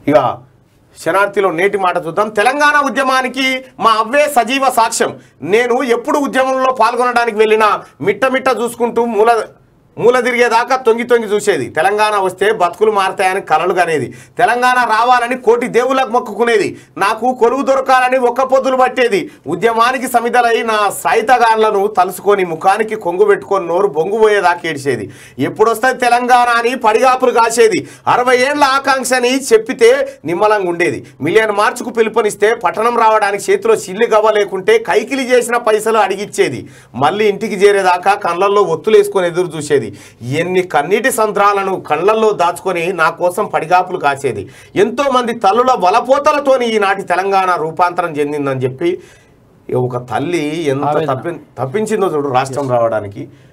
ఇక శనార్థిలో నేటి మాట చూద్దాం తెలంగాణ ఉద్యమానికి మా అవ్వే సజీవ సాక్ష్యం నేను ఎప్పుడు ఉద్యమంలో పాల్గొనడానికి వెళ్ళినా మిట్ట మిట్ట చూసుకుంటూ మూల మూల తిరిగేదాకా తొంగి తొంగి చూసేది తెలంగాణ వస్తే బతుకులు మారతాయని కలలు కనేది తెలంగాణ రావాలని కోటి దేవులకు మొక్కుకునేది నాకు కొలువు దొరకాలని ఒక్క పొద్దులు పట్టేది ఉద్యమానికి సమిధలై నా సాయితగాన్లను తలుసుకొని ముఖానికి కొంగు పెట్టుకొని నోరు బొంగు పోయేదాకా ఏడిచేది ఎప్పుడొస్తే తెలంగాణ అని పడిగాపులు కాసేది అరవై ఏండ్ల ఆకాంక్షని చెప్పితే నిమ్మలంగా ఉండేది మిలియన్ మార్చుకు పిలుపునిస్తే పట్టణం రావడానికి చేతిలో చిల్లి గవ్వ లేకుంటే కైకిలి చేసిన పైసలు అడిగిచ్చేది మళ్ళీ ఇంటికి చేరేదాకా కళ్ళల్లో ఒత్తులేసుకొని ఎదురు చూసేది ఎన్ని కన్నీటి సంద్రాలను కళ్ళల్లో దాచుకొని నా కోసం పడిగాపులు కాసేది ఎంతో మంది తల్లుల వలపోతలతోని ఈనాటి తెలంగాణ రూపాంతరం చెందిందని చెప్పి ఒక తల్లి ఎంత ఆవేదన. తప్పి తప్పించిందో చూడు రాష్ట్రం రావడానికి